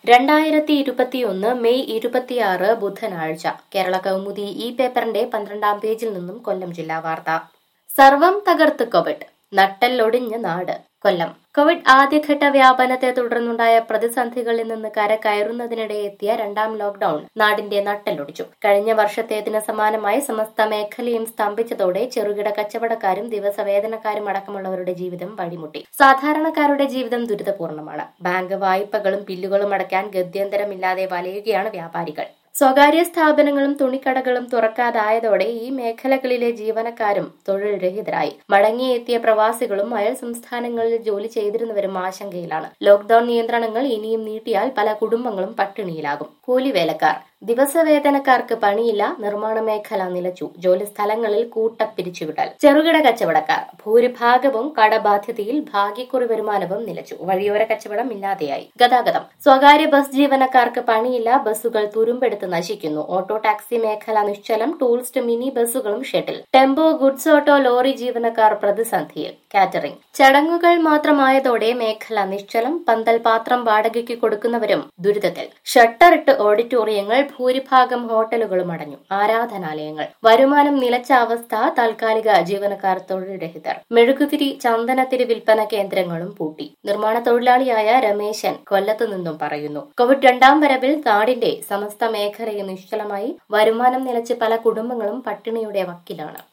രണ്ടായിരത്തി ഇരുപത്തിയൊന്ന് മെയ് ഇരുപത്തിയാറ് ബുധനാഴ്ച കേരള കൗമുദി ഈ പേപ്പറിന്റെ പന്ത്രണ്ടാം പേജിൽ നിന്നും കൊല്ലം ജില്ലാ വാർത്ത സർവം തകർത്ത് കോവിഡ് നട്ടെല്ലൊടിഞ്ഞ് നാട് കൊല്ലം കോവിഡ് ആദ്യഘട്ട വ്യാപനത്തെ തുടർന്നുണ്ടായ പ്രതിസന്ധികളിൽ നിന്ന് കരകയറുന്നതിനിടെ എത്തിയ രണ്ടാം ലോക്ഡൌൺ നാടിന്റെ നട്ടെല്ലൊടിച്ചു കഴിഞ്ഞ വർഷത്തേതിന് സമാനമായി സമസ്ത മേഖലയും സ്തംഭിച്ചതോടെ ചെറുകിട കച്ചവടക്കാരും ദിവസവേതനക്കാരും അടക്കമുള്ളവരുടെ ജീവിതം വഴിമുട്ടി സാധാരണക്കാരുടെ ജീവിതം ദുരിതപൂർണമാണ് ബാങ്ക് വായ്പകളും ബില്ലുകളും അടയ്ക്കാൻ ഗത്യന്തരമില്ലാതെ വലയുകയാണ് വ്യാപാരികൾ സ്വകാര്യ സ്ഥാപനങ്ങളും തുണിക്കടകളും തുറക്കാതായതോടെ ഈ മേഖലകളിലെ ജീവനക്കാരും തൊഴിൽ രഹിതരായി മടങ്ങിയെത്തിയ പ്രവാസികളും അയൽ സംസ്ഥാനങ്ങളിൽ ജോലി ചെയ്തിരുന്നവരും ആശങ്കയിലാണ് ലോക്ഡൌൺ നിയന്ത്രണങ്ങൾ ഇനിയും നീട്ടിയാൽ പല കുടുംബങ്ങളും പട്ടിണിയിലാകും കൂലിവേലക്കാർ ദിവസവേതനക്കാർക്ക് പണിയില്ല നിർമ്മാണ മേഖല നിലച്ചു ജോലി സ്ഥലങ്ങളിൽ കൂട്ടപ്പിരിച്ചുവിടൽ ചെറുകിട കച്ചവടക്കാർ ഭൂരിഭാഗവും കടബാധ്യതയിൽ ഭാഗ്യക്കുറി വരുമാനവും നിലച്ചു വഴിയോര കച്ചവടം ഇല്ലാതെയായി ഗതാഗതം സ്വകാര്യ ബസ് ജീവനക്കാർക്ക് പണിയില്ല ബസ്സുകൾ തുരുമ്പെടുത്ത് നശിക്കുന്നു ഓട്ടോ ടാക്സി മേഖല നിശ്ചലം ടൂറിസ്റ്റ് മിനി ബസ്സുകളും shuttle tempo goods auto lorry ജീവനക്കാർ പ്രതിസന്ധിയിൽ കാറ്ററിംഗ് ചടങ്ങുകൾ മാത്രമായതോടെ മേഖല നിശ്ചലം പന്തൽ പാത്രം വാടകയ്ക്ക് കൊടുക്കുന്നവരും ദുരിതത്തിൽ ഷട്ടറിട്ട് ഓഡിറ്റോറിയങ്ങൾ ഭൂരിഭാഗം ഹോട്ടലുകളും അടഞ്ഞു ആരാധനാലയങ്ങൾ വരുമാനം നിലച്ച അവസ്ഥ താൽക്കാലിക ജീവനക്കാർ തൊഴിൽ രഹിതർ മെഴുകുതിരി ചന്ദനത്തിരി വിൽപ്പന കേന്ദ്രങ്ങളും പൂട്ടി നിർമ്മാണ തൊഴിലാളിയായ രമേശൻ കൊല്ലത്തു നിന്നും പറയുന്നു കോവിഡ് രണ്ടാം വരവിൽ നാടിന്റെ സമസ്ത മേഖലയും നിശ്ചലമായി വരുമാനം നിലച്ച് പല കുടുംബങ്ങളും പട്ടിണിയുടെ വക്കിലാണ്